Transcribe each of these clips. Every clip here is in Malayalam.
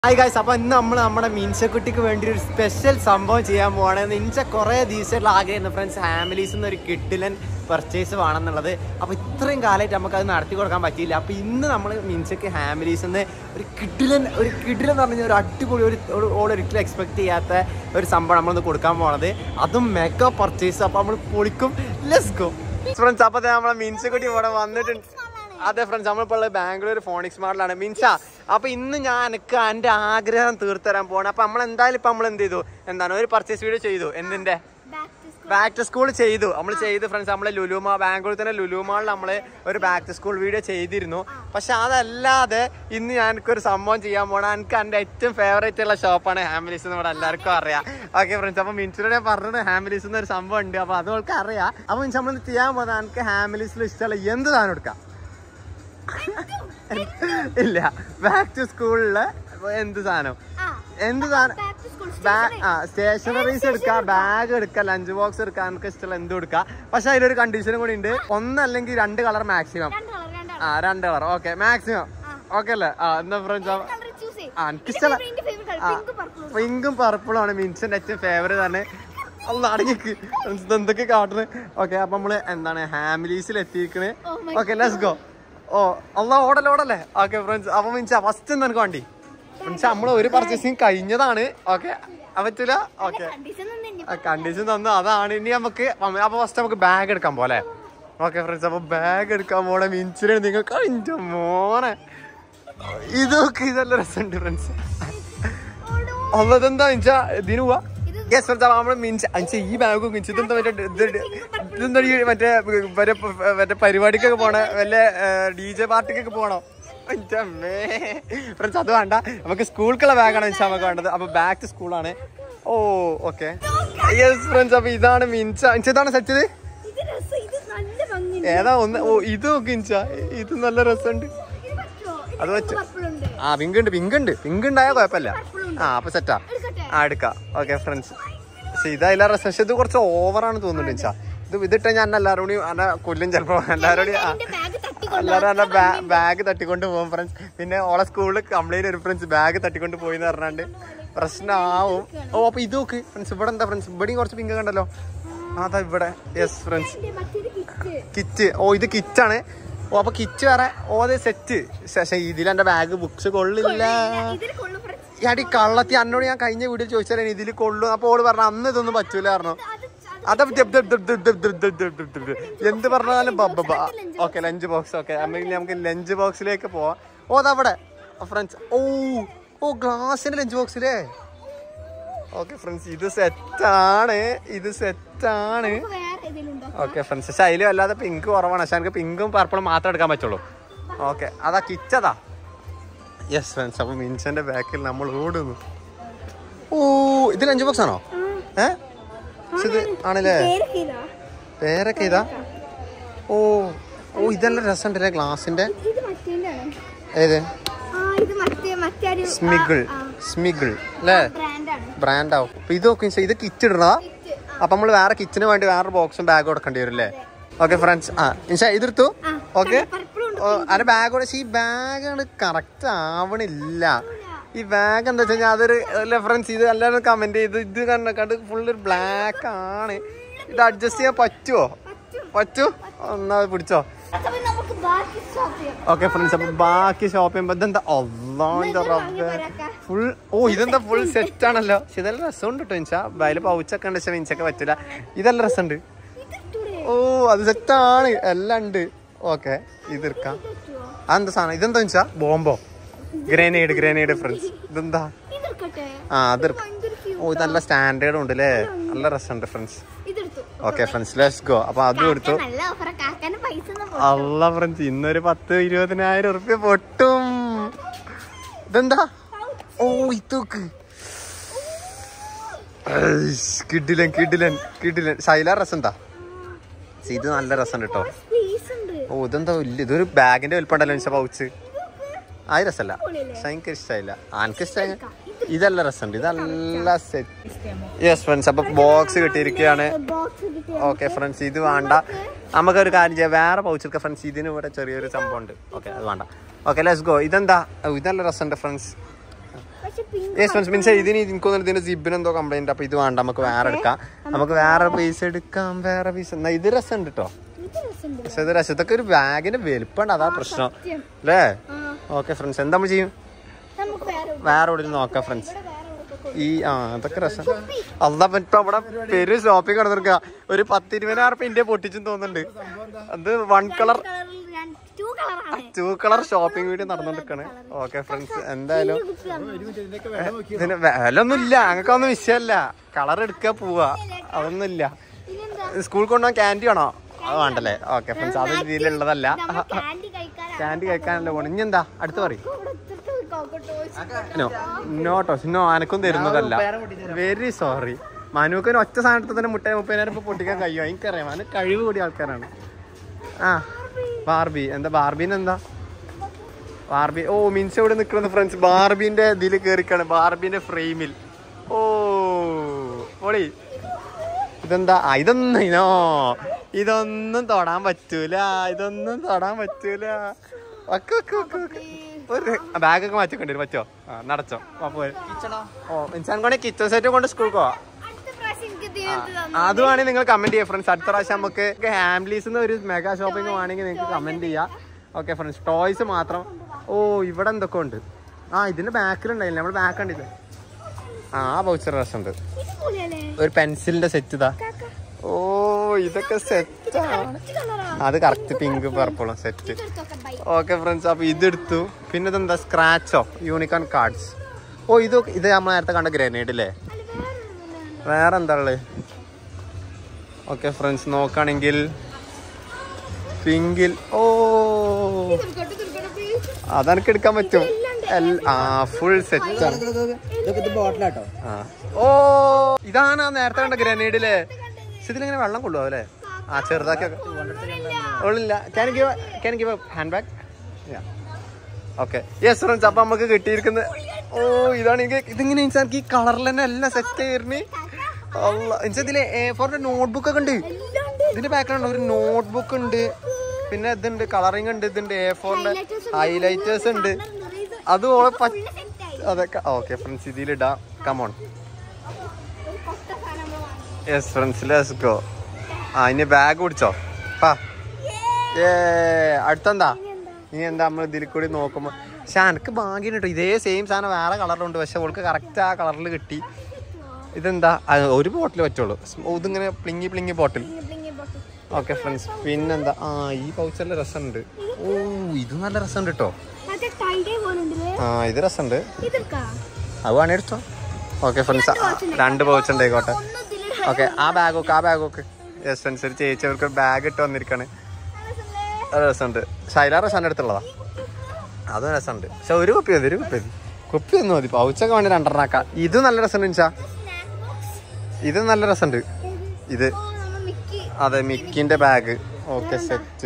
ഹായ് ഗായ്സ് അപ്പൊ ഇന്ന് നമ്മൾ നമ്മുടെ മിൻസക്കുട്ടിക്ക് വേണ്ടി ഒരു സ്പെഷ്യൽ സംഭവം ചെയ്യാൻ പോവാണ് മിൻസ കുറെ ദിവസമായിട്ടുള്ള ആഗ്രഹമായിരുന്നു ഫ്രണ്ട്സ് ഫാമിലീസ് നിന്ന് ഒരു കിഡിലൻ പർച്ചേസ് വേണമെന്നുള്ളത് അപ്പൊ ഇത്രയും കാലമായിട്ട് നമുക്ക് അത് നടത്തി കൊടുക്കാൻ പറ്റിയില്ല അപ്പൊ ഇന്ന് നമ്മൾ മിൻസക്ക് ഫാമിലീസ് നിന്ന് ഒരു കിഡിലൻ ഒരു കിഡിലൻ എന്ന് പറഞ്ഞാൽ ഒരു അടിപൊളി ഒരു ഒരു- ഓൾ ഒരിക്കലും എക്സ്പെക്ട് ചെയ്യാത്ത ഒരു സംഭവം നമ്മളിന്ന് കൊടുക്കാൻ പോണത് അതും മെഗാ പർച്ചേസ് അപ്പൊ നമ്മൾ പൊളിക്കും ലെസ് ഗോ ഫ്രണ്ട്സ് അപ്പൊ നമ്മളെ മിൻസക്കുട്ടി ഇവിടെ വന്നിട്ടുണ്ട് അതെ ഫ്രണ്ട്സ് നമ്മളിപ്പോൾ ഉള്ളത് ബാംഗ്ലൂർ ഫോണിക്സ് മാളിലാണ് മിൻസ അപ്പൊ ഇന്ന് ഞാൻ എനിക്ക് എന്റെ ആഗ്രഹം തീർത്തരാൻ പോവാണ് അപ്പൊ നമ്മൾ എന്തായാലും ഇപ്പൊ നമ്മൾ എന്ത് ചെയ്തു എന്താണ് ഒരു പർച്ചേസ് വീഡിയോ ചെയ്തു എന്തിന്റെ ബാക്ക് ടു സ്കൂൾ ചെയ്തു നമ്മൾ ചെയ്തു ഫ്രണ്ട്സ് നമ്മളെ ലുലുമാ ബാംഗ്ലൂർ തന്നെ ലുലുമാളിൽ നമ്മള് ഒരു ബാക്ക് ടു സ്കൂൾ വീഡിയോ ചെയ്തിരുന്നു പക്ഷെ അതല്ലാതെ ഇന്ന് ഞാൻ എനിക്കൊരു സംഭവം ചെയ്യാൻ പോണ എനിക്ക് എന്റെ ഏറ്റവും ഫേവറേറ്റ് ഉള്ള ഷോപ്പാണ് ഹാമിലീസ് എന്ന് ഇവിടെ എല്ലാവർക്കും അറിയാം ഓക്കെ ഫ്രണ്ട്സ് അപ്പൊ മിൻസിനോട് ഞാൻ പറഞ്ഞത് ഹാമിലീസ് എന്നൊരു സംഭവം ഉണ്ട് അപ്പൊ അത് അവൾക്ക് അറിയാം അപ്പൊ മീൻസ് നമ്മൾ ചെയ്യാൻ പോകുന്നത് എനിക്ക് ഹാമിലീസിൽ ഇഷ്ടമുള്ള എന്ത് സാധനം എടുക്കാം ഇല്ല ബാക്ക് ടു സ്കൂളില് എന്ത് സാധനം എന്ത് സാധനം ആ സ്റ്റേഷനറീസ് എടുക്കാം ബാഗ് എടുക്കാം ലഞ്ച് ബോക്സ് എടുക്കാം എനിക്ക് ഇഷ്ടമുള്ള എന്തും എടുക്കാം പക്ഷെ അതിലൊരു കണ്ടീഷനും കൂടി ഉണ്ട് ഒന്നല്ലെങ്കിൽ രണ്ട് കളർ മാക്സിമം ആ രണ്ട് കളർ ഓക്കെ മാക്സിമം ഓക്കെ അല്ലേ ആ എന്താ ഫ്രണ്ട്സ് ആ എനിക്കിഷ്ടമുള്ള ആ പിങ്കും പർപ്പിളും ആണ് മിൻസിന്റെ ഏറ്റവും ഫേവറേറ്റ് ആണ് ഒന്ന് അടങ്ങിക്ക് എന്തൊക്കെ കാട്ടുന്നത് ഓക്കെ അപ്പൊ നമ്മള് എന്താണ് ഹാമിലീസിൽ എത്തിയിരിക്കണ് ഓക്കെ ലെറ്റ്സ് ഗോ ഓ അല്ല ഓടല്ലേ ഓടല്ലേ ഓക്കെ ഫ്രണ്ട്സ് അപ്പൊ മിൻസ ഫസ്റ്റ് എന്താ എനിക്ക് വണ്ടി മിൻസ നമ്മള് ഒരു പർച്ചേസിങ് കഴിഞ്ഞതാണ് ഓക്കെ പറ്റൂല ഓക്കെ കണ്ടീഷൻ തന്നു അതാണ് ഇനി നമുക്ക് അപ്പൊ ഫസ്റ്റ് നമുക്ക് ബാഗ് എടുക്കാൻ പോലെ ഓക്കെ ഫ്രണ്ട്സ് അപ്പൊ ബാഗ് എടുക്കാൻ പോണെ മിൻസിനെ നിങ്ങൾ കഴിഞ്ഞ മോനെ ഇതൊക്കെ ഇതല്ല രസമുണ്ട് ഫ്രണ്ട്സ് അതെന്താ മിൻസ ഇതിന് പോവാ യെസ് ഫ്രണ്ട്സ് അപ്പൊ നമ്മള് മിൻസ് അഞ്ച് ഈ ബാഗ് മിൻസ് ഇതെന്താ മറ്റേ ഇത് ഇതെന്താ ഈ മറ്റേ മറ്റേ മറ്റേ പരിപാടിക്കൊക്കെ പോണ വല്ല ഡി ജെ പാർട്ടിക്കൊക്കെ പോണോ ഫ്രണ്ട്സ് അത് വേണ്ട നമുക്ക് സ്കൂൾക്കുള്ള ബാഗാണ് മിൻസ് നമുക്ക് വേണ്ടത് അപ്പൊ ബാക്ക് ടു സ്കൂളാണ് ഓ ഓക്കെ യെസ് ഫ്രണ്ട്സ് അപ്പൊ ഇതാണ് മിൻസ മിൻസ് ഇതാണ് സെറ്റത് ഏതാ ഒന്ന് ഓ ഇത് നോക്കി മിൻസ ഇത് നല്ല രസമുണ്ട് അത് വെച്ചു ആ പിങ്ക് ഉണ്ട് പിങ്ക് ഉണ്ട് പിങ്ക് ഉണ്ടായാൽ കുഴപ്പമില്ല ആ അപ്പൊ സെറ്റാ ആ എടുക്കാം ഓക്കെ ഫ്രണ്ട്സ് പക്ഷെ ഇതായില്ല രസം പക്ഷെ ഇത് കുറച്ച് ഓവറാണ് തോന്നുന്നുണ്ട് മിൻസ ഇത് ഇതിട്ട ഞാൻ എല്ലാവരും കൂടി എന്നെ കൊല്ലും ചിലപ്പോ എല്ലാവരും കൂടി ആ എല്ലാവരും എന്നെ ബാഗ് തട്ടിക്കൊണ്ട് പോകും ഫ്രണ്ട്സ് പിന്നെ ഓളെ സ്കൂളിൽ കംപ്ലൈന്റ് വരും ഫ്രണ്ട്സ് ബാഗ് തട്ടിക്കൊണ്ട് പോയി എന്ന് പറഞ്ഞാണ്ട് പ്രശ്നമാവും ഓ അപ്പൊ ഇത് നോക്ക് ഫ്രണ്ട്സ് ഇവിടെ എന്താ ഫ്രണ്ട്സ് ഇവിടെയും കുറച്ച് പിങ്ക് കണ്ടല്ലോ അതാ ഇവിടെ യെസ് ഫ്രണ്ട്സ് കിറ്റ് ഓ ഇത് കിറ്റാണ് ഓ അപ്പൊ കിറ്റ് വേറെ ഓ അത് സെറ്റ് പക്ഷെ ഇതിൽ എന്റെ ബാഗ് ബുക്സ് കൊള്ളില്ല ഈ അടി കള്ളത്തി എന്നോട് ഞാൻ കഴിഞ്ഞ വീഡിയോ ചോദിച്ചാൽ ഇതിൽ കൊള്ളു അപ്പൊ ഓള് പറഞ്ഞു അന്ന് ഇതൊന്നും പറ്റൂല പറഞ്ഞു അത എന്ത് പറഞ്ഞാലും ഓക്കെ ലഞ്ച് ബോക്സ് ഓക്കെ അല്ലെങ്കിൽ നമുക്ക് ലഞ്ച് ബോക്സിലേക്ക് പോവാം ഓ അതവിടെ ഫ്രണ്ട്സ് ഓ ഓ ഗ്ലാസിന്റെ ലഞ്ച് ബോക്സിലേ ഓക്കെ ഫ്രണ്ട്സ് ഇത് സെറ്റാണ് ഇത് സെറ്റാണ് ഓക്കെ ഫ്രണ്ട്സ് പക്ഷെ അതിൽ അല്ലാതെ പിങ്ക് കുറവാണ് പക്ഷെ എനിക്ക് പിങ്കും പർപ്പിളും മാത്രം എടുക്കാൻ പറ്റുള്ളൂ ഓക്കെ അതാ കിച്ചതാ യെസ് ഫ്രണ്ട്സ് അപ്പൊ മിൻസന്റെ ബാക്കിൽ നമ്മൾ ഓടുന്നു ഓ ഇത് ലഞ്ച് ബോക്സ് ആണോ ഏ പക്ഷെ ഇത് ആണല്ലേ പേരൊക്കെ ഇതാ ഓ ഓ ഇതെല്ലാം രസമുണ്ടല്ലേ ഗ്ലാസിന്റെ ഏത് സ്മിഗിൾ സ്മിഗിൾ അല്ലേ ബ്രാൻഡ് ആവും അപ്പൊ ഇത് നോക്കി ഇത് കിറ്റ് ഇടണതാ അപ്പൊ നമ്മൾ വേറെ കിച്ചന് വേണ്ടി വേറെ ബോക്സും ബാഗും കൊടുക്കേണ്ടി വരും അല്ലേ ഓക്കെ ഫ്രണ്ട്സ് ആ ഇൻഷാ ഇതെടുത്തു ഓക്കെ അതിന്റെ ബാഗ് കൂടെ ഈ ബാഗാണ് കറക്റ്റ് ആവണില്ല ഈ ബാഗ് എന്താ വെച്ച് കഴിഞ്ഞാൽ അതൊരു അല്ല ഫ്രണ്ട്സ് ഇത് എല്ലാവരും കമന്റ് ചെയ്ത് ഇത് കണ്ട കണ്ട് ഫുൾ ഒരു ബ്ലാക്ക് ആണ് ഇത് അഡ്ജസ്റ്റ് ചെയ്യാൻ പറ്റുമോ പറ്റൂ എന്നാ പിടിച്ചോ ഓക്കെ ഫ്രണ്ട്സ് അപ്പൊ ബാക്കി ഷോപ്പ് ചെയ്യുമ്പോ ഇതെന്താ ഒന്നാന്റെ റബ്ബേ ഫുൾ ഓ ഇതെന്താ ഫുൾ സെറ്റ് ആണല്ലോ പക്ഷെ ഇതെല്ലാം രസമുണ്ട് കേട്ടോ ഇൻഷാ അതില് പൗച്ചൊക്കെ ഉണ്ട് പക്ഷെ മിൻസൊക്കെ പറ്റില്ല ഇതെല്ലാം രസമുണ്ട് ഓ അത് സെറ്റാണ് എല്ലാം ഉണ്ട് ഓക്കെ ഇതെടുക്കാം അതെന്താ സാധനം ഇതെന്താ വെച്ചാ ബോംബോ ഗ്രനേഡ് ഗ്രനേഡ് ഫ്രണ്ട്സ് ഇതെന്താ ആ അതെടുക്കാം ഓ ഇത് നല്ല സ്റ്റാൻഡേർഡ് ഉണ്ട് അല്ലേ നല്ല രസമുണ്ട് friends okay friends let's go അപ്പൊ അതും എടുത്തു അല്ല ഫ്രണ്ട്സ് ഇന്നൊരു പത്ത് ഇരുപതിനായിരം ഉറുപ്പ്യ പൊട്ടും ഇതെന്താ ഓ ഇതൊക്കെ കിഡിലൻ കിഡിലൻ കിഡിലൻ ശൈല രസം എന്താ ഇത് നല്ല രസം കേട്ടോ ഓ ഇതെന്താ വലിയ ഇതൊരു ബാഗിന്റെ വലിപ്പുണ്ടല്ലോ മിച്ച പൗച്ച് ആ രസമല്ല പക്ഷെ എനിക്ക് ഇഷ്ടമായില്ല എനിക്ക് ഇഷ്ടമായി ഇതല്ല രസമുണ്ട് ഇതല്ല സെറ്റ് യെസ് ഫ്രണ്ട്സ് അപ്പൊ ബോക്സ് കിട്ടിയിരിക്കുകയാണ് ഓക്കെ ഫ്രണ്ട്സ് ഇത് വേണ്ട നമുക്കൊരു കാര്യം ചെയ്യാം വേറെ പൗച്ചെടുക്കാം ഫ്രണ്ട്സ് ഇതിന് ഇവിടെ ചെറിയൊരു സംഭവം ഉണ്ട് ഓക്കെ അത് വേണ്ട ഓക്കെ ലെറ്റ്സ് ഗോ ഇതെന്താ ഓ, ഇതല്ല രസമുണ്ട് ഫ്രണ്ട്സ് പക്ഷെ pink യെസ് ഫ്രണ്ട്സ് മീൻസ് ഇതിന് എനിക്കൊന്നും ഇതിന്റെ സിബിന് എന്തോ കംപ്ലൈന്റ് അപ്പൊ ഇത് വേണ്ട നമുക്ക് വേറെ എടുക്കാം നമുക്ക് വേറെ പീസ് എടുക്കാം വേറെ പീസ് എന്നാ ഇത് രസമുണ്ട് കേട്ടോ ഇത് രസമുണ്ട് പക്ഷെ ഇത് രസം ഇതൊക്കെ ഒരു ബാഗിന്റെ വലുപ്പമുണ്ട് അതാ പ്രശ്നം സത്യം. അല്ലേ ആ ഓക്കെ ഫ്രണ്ട്സ് എന്താ നമ്മൾ ചെയ്യും നമുക്ക് വേറെ വേറെ എവിടെ നോക്കാം ഫ്രണ്ട്സ് ഇവിടെ വേറെ എവിടെയൊക്കെ ഈ ആ അതൊക്കെ രസം അല്ല ഇപ്പൊ അവിടെ പെരു ഷോപ്പിംഗ് കിടന്നിരിക്ക ഒരു പത്ത് ഇരുപതിനായിരം റുപ്യ ഇന്ത്യ പൊട്ടിച്ചും തോന്നുന്നുണ്ട് അത് വൺ കളർ കളറിൽ ഞാൻ ടൂ കളറാണ് ടൂ കളർ ഷോപ്പിംഗ് വീഡിയോ നടന്നുകൊണ്ടിരിക്കാണ് ഓക്കെ ഫ്രണ്ട്സ് എന്തായാലും ഇതിന് വില ഒന്നും ഇല്ല ഞങ്ങൾക്കൊന്നും വിഷയമല്ല കളർ എടുക്കുക പോവാ അതൊന്നും ഇല്ല ഇതെന്താ സ്കൂൾ കൊണ്ടുപോകാൻ ക്യാൻഡി ആണോ അത് വേണ്ടല്ലേ ഓക്കെ ഫ്രണ്ട്സ് അത് രീതിയിലുള്ളതല്ല നമ്മൾ ക്യാൻഡി കഴിക്കാനാണ് ക്യാൻഡി കഴിക്കാനല്ലേ പോണം ഇനി എന്താ അടുത്ത് പറയും ഇവിടെ ഇത്രയ്ക്ക് കോക്കോ നോ നോ ടോസ് നോ അനക്കും തരുന്നതല്ല വെരി സോറി മനുവിന് ഒറ്റ സാധനത്തിൽ തന്നെ മുട്ട മുപ്പതിനായിരം ഇപ്പൊ പൊട്ടിക്കാൻ കഴിയുമോ എനിക്കറിയാം അവന് കഴിവ് കൂടിയ ആൾക്കാരാണ് ആ ബാർബി എന്താ ബാർബീന് എന്താ ബാർബി ഓ മീൻസ് ഇവിടെ നിൽക്കുന്നത് ഫ്രണ്ട്സ് ബാർബിന്റെ ഇതിൽ കയറിക്കാണ് ബാർബിന്റെ ഫ്രെയിമിൽ ഓ ഓളി ഇതെന്താ ആ, ഇതൊന്നും ഇനോ ഇതൊന്നും തൊടാൻ പറ്റൂല ഇതൊന്നും തൊടാൻ പറ്റൂല ഒക്കെ ഒക്കെ ഒക്കെ ഒക്കെ ഒരു ബാഗൊക്കെ മാറ്റിക്കൊണ്ടു പറ്റോ ആ നടച്ചോ അപ്പൊ ഓ ഇൻസാൻ കൊണ്ട് കിച്ചൺ സെറ്റ് കൊണ്ട് സ്കൂൾക്ക് പോവാ അടുത്ത പ്രാവശ്യം എനിക്ക് തീർത്ത് തന്നു അത് വേണമെങ്കിൽ നിങ്ങൾ കമന്റ് ചെയ്യാം ഫ്രണ്ട്സ് അടുത്ത പ്രാവശ്യം നമുക്ക് ഹാംലീസ് ഒരു മെഗാ ഷോപ്പിംഗ് വേണമെങ്കിൽ നിങ്ങൾക്ക് കമന്റ് ചെയ്യാം ഓക്കെ ഫ്രണ്ട്സ് ടോയ്സ് മാത്രം ഓ ഇവിടെ എന്തൊക്കെ ഉണ്ട് ആ ഇതിന്റെ ബാക്കിലുണ്ടായില്ല നമ്മൾ ബാക്ക് കണ്ടില്ലേ ആ പൗച്ചർ രസമുണ്ട് ഇത് പൊളിയല്ലേ ഒരു പെൻസിലിന്റെ സെറ്റ് ഇതാ ഓ ഇതൊക്കെ സെറ്റാണ് ഇത് കളറാ അത് കറക്റ്റ് പിങ്ക് പർപ്പിളും സെറ്റ് ഇതെടുത്തൊക്കെ ബൈ ഓക്കെ ഫ്രണ്ട്സ് അപ്പൊ ഇതെടുത്തു പിന്നെ ഇതെന്താ സ്ക്രാച്ചോ യൂണിക്കോൺ കാർഡ്സ് ഓ ഇത് ഇത് നമ്മൾ നേരത്തെ കണ്ട ഗ്രനേഡ് അല്ലേ അല്ല വേറെ വേറെ എന്താ ഉള്ളത് ഓക്കെ ഫ്രണ്ട്സ് നോക്കുകയാണെങ്കിൽ പിങ്കിൽ ഓ തീർക്കട്ടെ തീർക്കട്ടെ please. അതെനിക്ക് എടുക്കാൻ പറ്റും എൽ- ആ ഫുൾ സെറ്റ് ആണ് ഇതൊക്കെ ഇത് ബോട്ടിലാട്ടോ ആ. ഓ ഇതാണ് ആ നേരത്തെ കണ്ട ഗ്രനേഡില്ലേ പക്ഷെ ഇതിലിങ്ങനെ വെള്ളം കൊള്ളുവോ അല്ലേ ആ ചെറുതാക്കി ഉള്ളില്ല can give can give hand bag okay yes friends അപ്പൊ നമുക്ക് കിട്ടിയിരിക്കുന്നത് ഓ ഇതാണ് എനിക്ക് ഇതിങ്ങനെ എനിക്ക് ഈ കളറിൽ തന്നെ എല്ലാം സെറ്റ് ആയിരുന്നു ഇതില് ഫോറിന്റെ നോട്ട്ബുക്ക് ഒക്കെ ഉണ്ട് എല്ലാം ഉണ്ട്. ഇതിന്റെ ബാക്കിലുണ്ട് ഒരു നോട്ട്ബുക്ക് ഉണ്ട് പിന്നെ ഇതുണ്ട് കളറിംഗ് ഉണ്ട് ഇതുണ്ട് എ ഫോറിന്റെ ഹൈലൈറ്റേഴ്സ് ഉണ്ട് അത് ഓളെ പ- Full set ആയി. അതൊക്കെ ഓക്കെ ഫ്രണ്ട്സ് ഇതിലിടാം കമോൺ ഒരു കൊട്ട സാധനം നമ്മള് വാങ്ങി. യെസ് ഫ്രണ്ട്സ് ലെറ്റ്സ് ഗോ ആ ഇനി ബാഗ് പിടിച്ചോ പാ ഏ അടുത്തെന്താ നീ എന്താ നമ്മൾ ഇതിൽ കൂടി നോക്കുമ്പോ പക്ഷെ എനിക്ക് ഭാഗ്യം കേട്ടോ ഇതേ സെയിം സാധനം വേറെ കളറിലുണ്ട് പക്ഷെ അവൾക്ക് കറക്റ്റ് ആ കളറിൽ കിട്ടി ഇതെന്താ ആ, ഒരു ബോട്ടിൽ പറ്റുള്ളൂ ഓ, ഇതിങ്ങനെ പ്ലിങ്ങി പ്ലിങ്ങി ബോട്ടിൽ ഇങ്ങനെ bling bottle. ഓക്കെ ഫ്രണ്ട്സ് പിന്നെന്താ ആ ഈ പൗച്ചറിൽ രസമുണ്ട് ഓ ഇത് നല്ല രസമുണ്ട് കേട്ടോ മറ്റേ tie-dye പോലുണ്ടല്ലേ? ആ ഇത് രസമുണ്ട് ഇതെടുക്കാ? അത് വേണേ എടുത്തോ ഓക്കെ ഫ്രണ്ട്സ് രണ്ട് പൗച്ച് ഉണ്ടായിക്കോട്ടെ ഒന്ന് ഇതിലിടാം. ഓക്കെ ആ ബാഗ് ഒക്കെ ആ ബാഗ് ഒക്കെ യെസ് ഫ്രണ്ട്സ് ഒരു ചേച്ചി അവർക്ക് ബാഗ് ഇട്ട് വന്നിരിക്കാണ് അത് രസമുണ്ട് ശൈല രസം അടുത്തുള്ളതാ അതും രസമുണ്ട് പക്ഷെ ഒരു കുപ്പി മതി ഒരു കുപ്പി മതി കുപ്പി ഒന്നും മതി പൗച്ചൊക്കെ വേണ്ടി രണ്ടെണ്ണാക്കാം ഇത് നല്ല രസമുണ്ട് ഇൻഷാ Snack box. ഇത് നല്ല രസമുണ്ട് ഇത് ഓ, നമ്മ മിക്കി. അതെ മിക്കിന്റെ ബാഗ് ഓക്കെ സെറ്റ്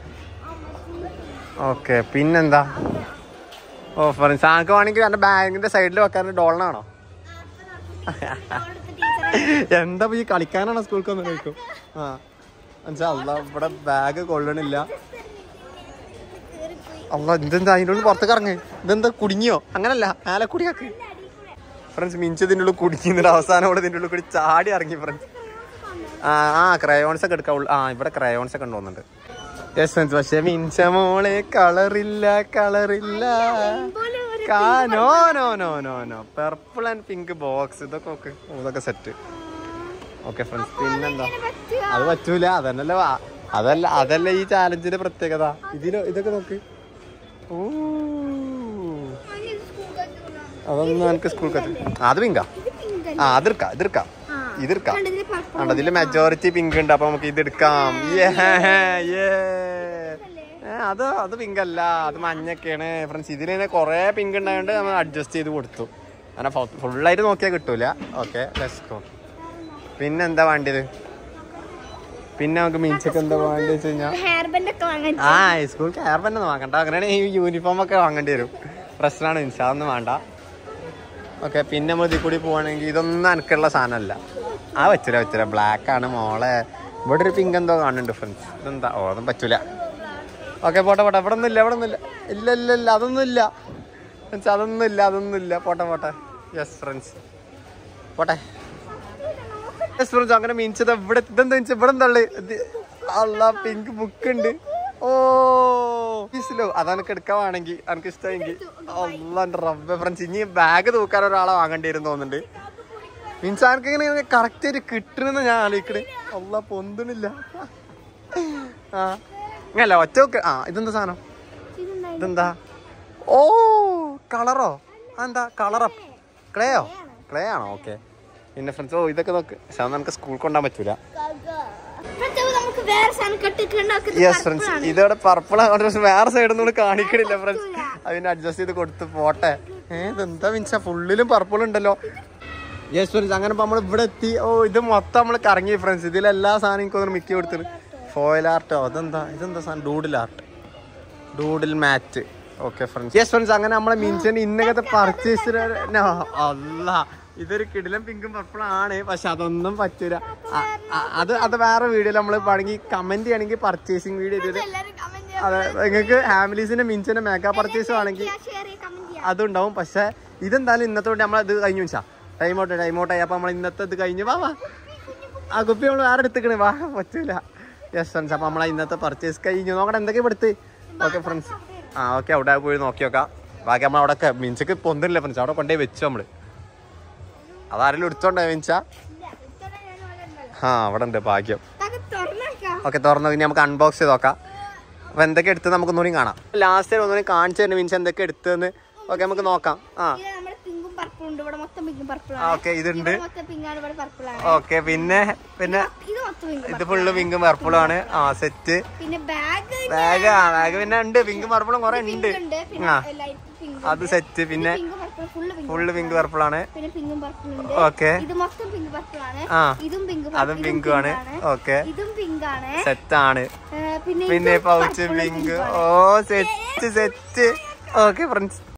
ഓക്കെ പിന്നെന്താ ഓ ഫ്രണ്ട്സ് ആൾക്ക് വേണമെങ്കിൽ എന്റെ ബാഗിന്റെ സൈഡിൽ വെക്കാൻ ഡോളനാണോ അവിടുത്തെ teacher ആ. എന്താ ഈ കളിക്കാനാണോ സ്കൂൾക്ക് വന്ന് കഴിക്കും ആ എന്നുവെച്ചാ അല്ല ഇവിടെ ബാഗ് കൊള്ളണില്ല കേറിപ്പോയി. അല്ല ഇതെന്താ അതിൻ്റെ ഉള്ളിൽ പുറത്തേക്ക് ഇറങ്ങ് ഇതെന്താ കുടുങ്ങിയോ അങ്ങനല്ല മേലെ കുടിയാക്ക് ഫ്രണ്ട്സ് മിഞ്ച് ഇതിൻ്റെ ഉള്ളിൽ കുടിക്കുന്നുണ്ട് അവസാനം ഇവിടെ ഇതിൻ്റെ ഉള്ളിൽ കൂടി ചാടി ഇറങ്ങി ഫ്രണ്ട്സ് ആ ആ ക്രയോൺസ് ഒക്കെ എടുക്കാം ഉള്ള- ആ ഇവിടെ ക്രയോൺസ് ഒക്കെ ഉണ്ടോന്നുണ്ട് യെസ് ഫ്രണ്ട്സ് പക്ഷെ മിഞ്ച മോളെ കളറില്ല കളറില്ല പോലെ ഒരു no no no no no purple and pink box ഇതൊക്കെ ഒക്കെ ഇതൊക്കെ സെറ്റ് ഓക്കെ ഫ്രണ്ട്സ് പിന്നെന്താ ഇങ്ങനെ പറ്റുക. അത് പറ്റൂല അതന്നല്ല വാ- അതല്ല അതല്ല ഈ ചാലഞ്ചിന്റെ പ്രത്യേകത ഇതിലോ ഇതൊക്കെ നോക്ക് ഓ അങ്ങനെ ഇത് school കത്തുന്ന. അതൊന്നും എനിക്ക് സ്കൂൾ കത്തി അത് പിങ്കാ ഇത് pink അല്ലേ? ആ അതെടുക്കാം ഇതെടുക്കാം ആ. ഇതെടുക്കാം കണ്ടോ, ഇതില് purple കണ്ടോ ഇതില് മെജോറിറ്റി പിങ്ക് ഉണ്ട് അപ്പൊ നമുക്ക് ഇത് എടുക്കാം Yeah, yeah. ഏ, അത് അത് പിങ്ക് അല്ല അത് മഞ്ഞൊക്കെയാണ് ഫ്രണ്ട്സ് ഇതിൽ തന്നെ കുറെ പിങ്ക് ഉണ്ടായതുകൊണ്ട് നമ്മൾ അഡ്ജസ്റ്റ് ചെയ്ത് കൊടുത്തു അങ്ങനെ ഫുള്ളായിട്ട് നോക്കിയാൽ കിട്ടൂല ഓക്കെ ലെസ്കോ പിന്നെ എന്താ വേണ്ടിയത് പിന്നെ നമുക്ക് മിഞ്ചൊക്കെ എന്താ വേണ്ടത് വെച്ച് കഴിഞ്ഞാൽ ഹെയർ ബാൻഡ് ഒക്കെ വാങ്ങാൻ ആ സ്കൂൾ കയർ തന്നെ വാങ്ങണ്ട അങ്ങനെയാണെങ്കിൽ ഈ യൂണിഫോം ഒക്കെ വാങ്ങേണ്ടി വരും പ്രശ്നമാണ് മിൻസ് അതൊന്നും വേണ്ട ഓക്കെ പിന്നെ നമ്മൾ ഇതിൽ കൂടി പോവാണെങ്കിൽ ഇതൊന്നും എനിക്കുള്ള സാധനമല്ല ആ വെച്ചില്ല വെച്ചില്ല ബ്ലാക്ക് ആണ് മോളെ ഇവിടെ ഒരു പിങ്ക് എന്തോ കാണുന്നുണ്ട് ഫ്രണ്ട്സ് ഇതെന്താ ഓ അതൊന്നും പറ്റൂല ഓക്കെ പോട്ടെ പോട്ടെ ഇവിടെ ഒന്നും ഇല്ല ഇവിടെ ഒന്നും ഇല്ല ഇല്ല ഇല്ല ഇല്ല അതൊന്നും ഇല്ല ഫ്രണ്ട്സ് അതൊന്നും ഇല്ല അതൊന്നും ഇല്ല പോട്ടെ പോട്ടെ യെസ് ഫ്രണ്ട്സ് പോട്ടെ യെസ് ഫ്രണ്ട്സ് അങ്ങനെ മീൻച്ചത് ഇവിടെ ഇതെന്താ മീൻസ് ഇവിടെ എന്താ അല്ല പിങ്ക് ബുക്ക് ഉണ്ട് ഓ ഈസിലോ അതെനിക്ക് എടുക്കാവാണെങ്കിൽ എനിക്ക് ഇഷ്ടമെങ്കിൽ അല്ല റബ്ബെ ഫ്രണ്ട്സ് ഇനി ബാഗ് തൂക്കാൻ ഒരാളെ വാങ്ങേണ്ടി വരും തോന്നുന്നുണ്ട് മീൻസ് എനിക്ക് ഇങ്ങനെ കറക്റ്റ് ആയിട്ട് കിട്ടണെന്ന് ഞാൻ ആലോചിക്കണേ അല്ല പൊന്തണില്ല ആ ഇങ്ങല്ല ഒറ്റ നോക്ക് ആ ഇതെന്താ സാധനം ഇതെന്താ ഓ കളറോ അതെന്താ കളറോ ക്ലേയോ ക്ലേ ആണോ ഓക്കെ പിന്നെ ഫ്രണ്ട്സ് ഓ ഇതൊക്കെ നോക്ക് പക്ഷെ അത് നമുക്ക് സ്കൂൾ കൊണ്ടാൻ പറ്റൂല ഫ്രണ്ട്സ്, അപ്പൊ നമുക്ക് വേറെ സാധനം കെട്ടിട്ടുണ്ടാക്കുന്നത് യെസ് ഫ്രണ്ട്സ് ഇതോടെ പർപ്പിൾ ആവുകൊണ്ട് പക്ഷെ വേറെ സൈഡിൽ നിന്ന് കാണിക്കണില്ല ഫ്രണ്ട്സ് അതിന് അഡ്ജസ്റ്റ് ചെയ്ത് കൊടുത്ത് പോട്ടെ ഏ ഇതെന്താ മീൻസ് ഫുള്ളിലും പർപ്പിൾ ഉണ്ടല്ലോ യെസ് ഫ്രണ്ട്സ് അങ്ങനെ നമ്മൾ ഇവിടെ എത്തി ഓ ഇത് മൊത്തം നമ്മൾ കറങ്ങി ഫ്രണ്ട്സ് ഇതിലെല്ലാ സാധനം എനിക്ക് തോന്നുന്നു മിക്ക കൊടുത്തിട്ട് ഫോയിൽ ആർട്ടോ അതെന്താ ഇതെന്താ സാധനം doodle art doodle mat okay friends yes friends അങ്ങനെ നമ്മളെ മീൻസിന്റെ ഇന്നകത്തെ പർച്ചേസ് അല്ല ഇതൊരു കിടിലം പിങ്കും പർപ്പിളും ആണ് പക്ഷെ അതൊന്നും പറ്റൂല അ- അ- അത് അത് വേറെ വീഡിയോ നമ്മൾ വേണമെങ്കിൽ കമന്റ് ചെയ്യണമെങ്കിൽ പർച്ചേസിങ് വീഡിയോ ചെയ്ത് എല്ലാവരും കമന്റ് അതെ നിങ്ങൾക്ക് ഫാമിലീസിന്റെ മിൻസിന്റെ മേക്കപ്പ് പർച്ചേസ് വേണമെങ്കിൽ ചെയ്യാം ഷെയർ ചെയ്യാം കമന്റ് ചെയ്യാം അതുണ്ടാവും പക്ഷെ ഇതെന്തായാലും ഇന്നത്തെ കൊണ്ട് നമ്മൾ ഇത് കഴിഞ്ഞു വെച്ചാ ടൈം ഔട്ട് ടൈം ഔട്ട് ആയി അപ്പൊ നമ്മൾ ഇന്നത്തെ ഇത് കഴിഞ്ഞു വാ വാ ആ കുപ്പി നമ്മൾ വേറെ എടുത്തിക്കണേ വാ പറ്റൂല യെസ് ഫ്രണ്ട്സ് അപ്പൊ നമ്മളെ ഇന്നത്തെ പർച്ചേസ് കഴിഞ്ഞു നോക്കട്ടെ എന്തൊക്കെ എടുത്ത് ഓക്കെ ഫ്രണ്ട്സ് ആ ഓക്കെ അവിടെ പോയി നോക്കി നോക്കാം ബാക്കി നമ്മൾ അവിടെ മീൻസക്ക് പൊന്തില്ല ഫ്രണ്ട്സ് അവിടെ കൊണ്ടുപോയി വെച്ചു നമ്മള് അതാരെങ്കിലും എടുത്തോണ്ടോ മീൻസാ ഇല്ല, ഇത്തവണ ഞാൻ ഇവിടെ ഉണ്ടല്ലോ. ആ അവിടെ ഉണ്ട് ഭാഗ്യം അത് തുറന്നേക്കാം. ഓക്കെ തുറന്നു ഇനി നമുക്ക് അൺബോക്സ് ചെയ്ത് നോക്കാം അപ്പൊ എന്തൊക്കെ എടുത്ത് നമുക്ക് ഒന്നുകൂടി കാണാം ലാസ്റ്റ് ഒന്നുകൂടി കാണിച്ചു തരുന്നു മീൻസ് എന്തൊക്കെ എടുത്തെന്ന് ഓക്കെ നമുക്ക് നോക്കാം ആ ഇത് നമ്മുടെ പിങ്കും പർപ്പിളും ഉണ്ട് ഇവിടെ മൊത്തം പിങ്കും ആ, പർപ്പിളാണ് ഓക്കെ ഇതുണ്ട് മൊത്തം പിങ്കാണ് ഇവിടെ പർപ്പിളാണ് ഓക്കെ പിന്നെ പിന്നെ ഇത് മൊത്തം പിങ്ക് ഇത് ഫുള്ള് പിങ്കും പർപ്പിളും ആണ് ആ സെറ്റ് പിന്നെ ബാഗ് ബാഗ് ആ ബാഗ് പിന്നെ ഉണ്ട് പിങ്കും പർപ്പിളും കുറെ ഉണ്ട് ഉണ്ട് പിന്നെ ആ ലൈറ്റ് പിങ്ക് അത് സെറ്റ് പിന്നെ pink purple full pink full pink പർപ്പിളാണ് പിന്നെ പിങ്കും പർപ്പിളും ഉണ്ട് ഓക്കെ ഇത് മൊത്തം പിങ്ക് പർപ്പിളാണ് ആ ഇതും പിങ്ക് അതും പിങ്കും ആണ് ഓക്കെ ഇതും പിങ്ക് ആണ് സെറ്റ് ആണ് ഏ, പിന്നെ പിന്നെ ഇതും പൗച്ച് purple ഉം പിങ്ക് pink ഉം ഓ ആണ്. Set set okay friends